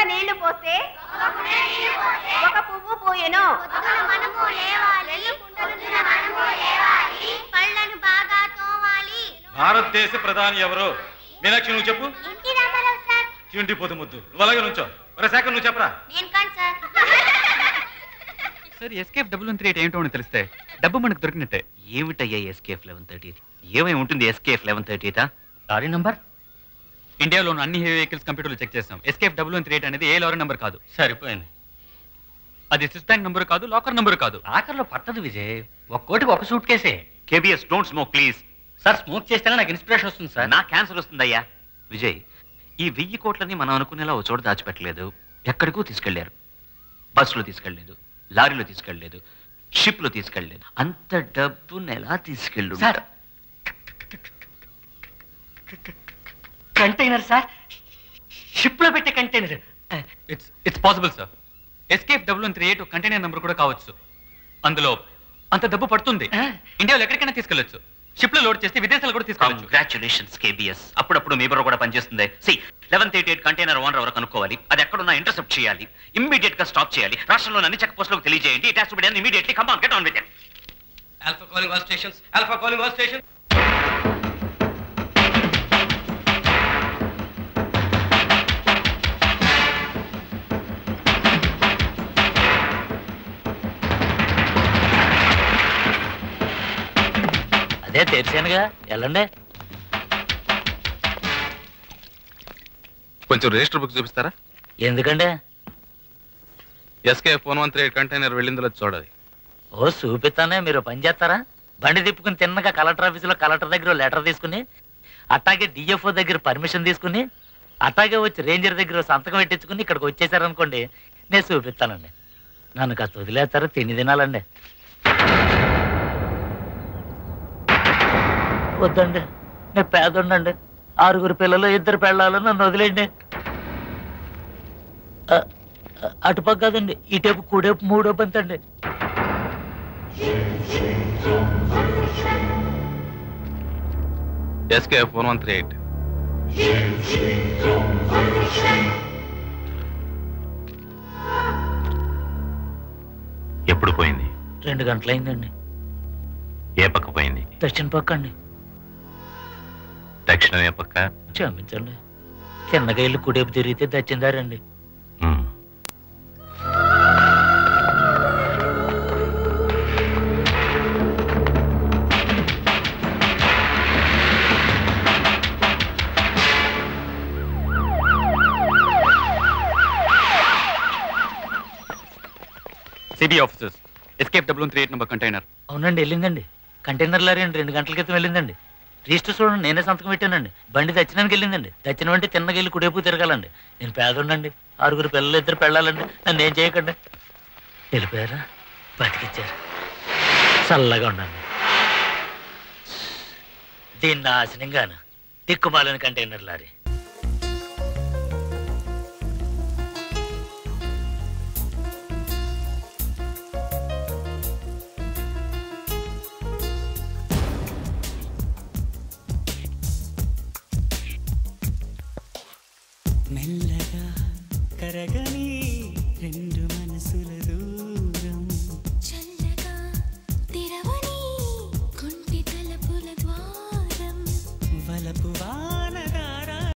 నీళ్లు పోస్తే ఒక పువ్వు పూయెను పళ్ళను బాగా తోమాలి భారతదేశ ప్రధాని ఎవరు మీనాక్షి నువ్వు చెప్పు ఎన్టీ రామారావు సార్ తిండిపోతు ముద్దు నువ్వు అలాగే నుంచో ఒరే శాఖ నువ్వు చెప్పరా నేను కాను sir sir SKF double one three eight ఏంటో అని తెలిస్తే డబ్బు మనకు దొరికినట్టే ఏమిటయ్యా ఎస్కేఎఫ్ లెవెన్ థర్టీ ఏమై ఉంటుంది SKF eleven thirty lorry number ఇండియాలో ఉన్న అన్ని హెవీ వెహికల్స్ కంప్యూటర్లు చెక్ చేస్తాం SKF double one three eight అనేది ఏ లారీ నెంబర్ కాదు సరిపోయింది అది స్విస్ బ్యాంక్ నంబర్ కాదు లాకర్ నంబర్ కాదు ఆఖర్లో పట్టదు విజయ్ ఒక కోటికి ఒక సూట్ కేసే KBS don't smoke please sir smoke చేస్తేనే నాకు ఇన్స్పిరేషన్ వస్తుంది సార్ నా క్యాన్సర్ వస్తుందయ్యా విజయ్ ఈ వెయ్యి కోట్లని మనం అనుకునేలా ఒక చోట దాచిపెట్టలేదు ఎక్కడికో తీసుకెళ్లారు బస్సులో తీసుకెళ్లేదు లారీలో తీసుకెళ్లేదు షిప్ లో తీసుకెళ్లేదు అంత డబ్బును ఎలా తీసుకెళ్ళు సార్ కంటైనర్ సార్ షిప్ లో పెట్టే container it's it's possible sir SKF double one three eight container number కూడా కావచ్చు అందులో అంత డబ్బు పడుతుంది ఇండియాలో ఎక్కడికైనా తీసుకెళ్లొచ్చు షిప్ లో లోడ్ చేస్తే విదేశాలు కూడా తీసుకెళ్ళచ్చు కంగ్రాచులేషన్స్ కేబిఎస్ అప్పుడప్పుడు మీ బుర్ర కూడా పనిచేస్తుంది C eleven thirty eight container owner ఎవరు కనుక్కోవాలి అది ఎక్కడున్నా ఇంటర్సెప్ట్ చేయాలి ఇమ్మీడియట్ గా స్టాప్ చేయాలి రాష్ట్రంలో అన్ని చెక్ పోస్టులకు తెలియజేయండి it has to be done immediately come on get on with it alpha calling all stations alpha calling all station అదే తెరిచానుగా వెళ్ళండి కొంచెం రిజిస్టర్ బుక్ చూపిస్తారా ఎందుకంటే SK phone one three eight container వెళ్ళిందిలో చూడాలి ఓ చూపిస్తానే మీరు పని చేస్తారా బండి తిప్పుకుని తిన్నగా కలెక్టర్ ఆఫీసులో కలెక్టర్ దగ్గర లెటర్ తీసుకుని అట్టాగే డిఎఫ్ఓ దగ్గర పర్మిషన్ తీసుకుని అట్టాగే వచ్చి రేంజర్ దగ్గర సంతకం పెట్టించుకుని ఇక్కడికి వచ్చేసారనుకోండి నేను చూపిస్తానండి నన్ను కాస్త వదిలేస్తారా తిని తినాలండి వద్దండి నేను పేదండి ఆరుగురు పిల్లలు ఇద్దరు పెళ్ళాలు నన్ను వదిలేండి ఆ, ఆ, అటుపక్క కాదండి ఇటేపు కూడేపు మూడో పంతండి SK phone one three eight ఎప్పుడు పోయింది రెండు గంటలైందండి ఏ పక్క పోయింది దక్షిణ పక్క అండి దక్షిణం ఏ పక్క క్షమించండి చిన్నగా ఇల్లు కుడేపు తిరిగితే దచ్చిందారండి మ్మ్. CB officers escape double three eight number container అవునండి వెళ్ళిందండి కంటైనర్ లారీ అండి రెండు గంటల క్రితం వెళ్ళిందండి రిజిస్టర్ చూడండి నేనే సంతకం పెట్టానండి బండి దచ్చినానికి వెళ్ళిందండి దచ్చినం అంటే తిన్నగా వెళ్ళి కుడేపు తిరగాలండి నేను పేదుండండి ఆరుగురు పిల్లలు ఇద్దరు పెళ్ళాలండి నన్ను ఏం చేయకండి వెళ్ళిపోయారా బతికిచ్చారు చల్లగా ఉండండి దీన్ని నాశనంగాను దిక్కుమాలని కంటైనర్ లారీ మెల్లగా కరగని రెండు మనసుల